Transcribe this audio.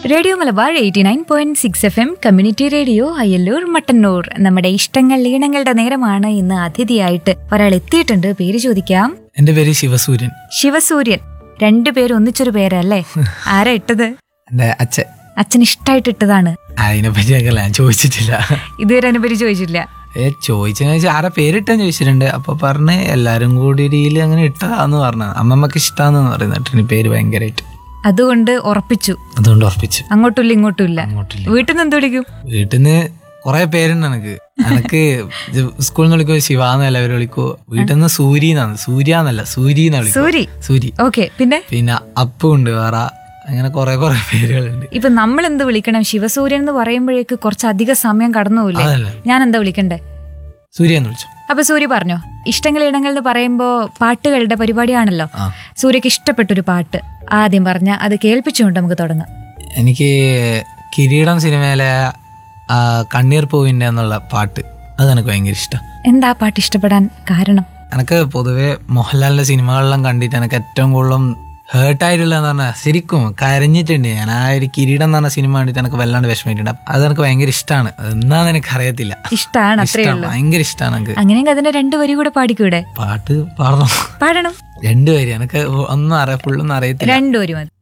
radio Malabar eighty nine point six F M community radio Ayyalloor Mattannur നമ്മുടെ ഇഷ്ടങ്ങൾ ഈണങ്ങളുടെ നേരമാണ് ഇന്ന് അതിഥിയായിട്ട് ഒരാൾ എത്തിയിട്ടുണ്ട് പേര് ചോദിക്കാം എന്റെ പേര് ശിവസൂര്യൻ ശിവസൂര്യൻ രണ്ടുപേരും ഒന്നിച്ചൊരു പേരല്ലേ ആരാ ഇട്ടത് എന്റെ അച്ഛൻ അച്ഛൻ ഇഷ്ടായിട്ട് ഇട്ടതാണ് അതിനെ പറ്റിയൊക്കെ ഞാൻ ചോദിച്ചിട്ടില്ല ഇതുവരെ അതിനെ പറ്റി ചോദിച്ചിട്ടില്ല ഏ ചോദിച്ചെന്ന് വെച്ചാൽ ആരെ പേരിട്ടെന്ന് ചോദിച്ചിട്ടുണ്ട് അപ്പൊ പറഞ്ഞ് എല്ലാരും കൂടി രീതിയിൽ അങ്ങനെ ഇട്ടതാന്ന് പറഞ്ഞത് അമ്മമ്മക്ക് ഇഷ്ടാന്ന് പറയുന്നത് കേട്ടോ പേര് ഭയങ്കരമായിട്ട് അതുകൊണ്ട് ഉറപ്പിച്ചു അതുകൊണ്ട് ഉറപ്പിച്ചു അങ്ങോട്ടുമില്ല ഇങ്ങോട്ടുമില്ല അങ്ങോട്ടില്ല വീട്ടിൽ നിന്ന് എന്ത് വിളിക്കും വീട്ടിൽ നിന്ന് കുറെ പേരുണ്ട് എനിക്ക് എനക്ക് സ്കൂളിൽ നിന്ന് വിളിക്കുമോ ശിവാന്ന് എല്ലാവരും വിളിക്കുമോ വീട്ടിൽ നിന്ന് സൂരി എന്നാണ് സൂര്യ എന്നല്ല സൂരി എന്നാ വിളിക്കുക സൂരി സൂരി ഓക്കെ പിന്നെ പിന്നെ അപ്പു ഉണ്ട് വേറെ അങ്ങനെ കുറെ കുറെ പേരുകളുണ്ട് ഇപ്പൊ നമ്മൾ എന്ത് വിളിക്കണം ശിവസൂര്യൻ എന്ന് പറയുമ്പോഴേക്ക് കുറച്ചധികം സമയം കടന്നുപോയില്ലേ അതല്ല ഞാൻ എന്താ വിളിക്കണ്ടേ സൂര്യ എന്ന് വിളിച്ചു അപ്പൊ സൂര്യ പറഞ്ഞോ ഇഷ്ടങ്ങൾ ഇടങ്ങൾ എന്ന് പറയുമ്പോ പാട്ടുകളുടെ പരിപാടിയാണല്ലോ ആ സൂര്യക്ക് ഇഷ്ടപ്പെട്ടൊരു പാട്ട് ആദ്യം പറഞ്ഞ അത് കേൾപ്പിച്ചുകൊണ്ട് നമുക്ക് തുടങ്ങാം എനിക്ക് കിരീടം സിനിമയിലെ ആ, കണ്ണീർ പൂവിൻ്റെ എന്നുള്ള പാട്ട് അത് എനിക്ക് ഭയങ്കര ഇഷ്ടം എന്താ ആ പാട്ട് ഇഷ്ടപ്പെടാൻ കാരണം എനിക്ക് പൊതുവെ മോഹൻലാലിന്റെ സിനിമകളെല്ലാം കണ്ടിട്ട് എനിക്ക് ഏറ്റവും കൂടുതലും ഹേർട്ടായിട്ടുള്ള എന്ന് പറഞ്ഞാൽ ശരിക്കും കരഞ്ഞിട്ടുണ്ട് ഞാൻ ആ ഒരു കിരീടം എന്ന് പറഞ്ഞ സിനിമ കണ്ടിട്ട് എനിക്ക് വല്ലാണ്ട് വിഷമിട്ടുണ്ട് അത് എനിക്ക് ഭയങ്കര ഇഷ്ടമാണ് എന്നാന്ന് എനിക്ക് അറിയത്തില്ല ഇഷ്ടാണ് അത്രേ ഇഷ്ടമാണ് ഉള്ളൂ ഭയങ്കര ഇഷ്ടമാണ് എനിക്ക് അങ്ങനെയെങ്കിൽ അതിന്റെ രണ്ടു വരി കൂടെ പാടിക്കൂടെ പാട്ട് പാടണം പാടണം രണ്ടുപേരും എനിക്ക് ഒന്നും അറിയാം ഫുള്ളൊന്നും അറിയത്തില്ല രണ്ടുപേരും മതി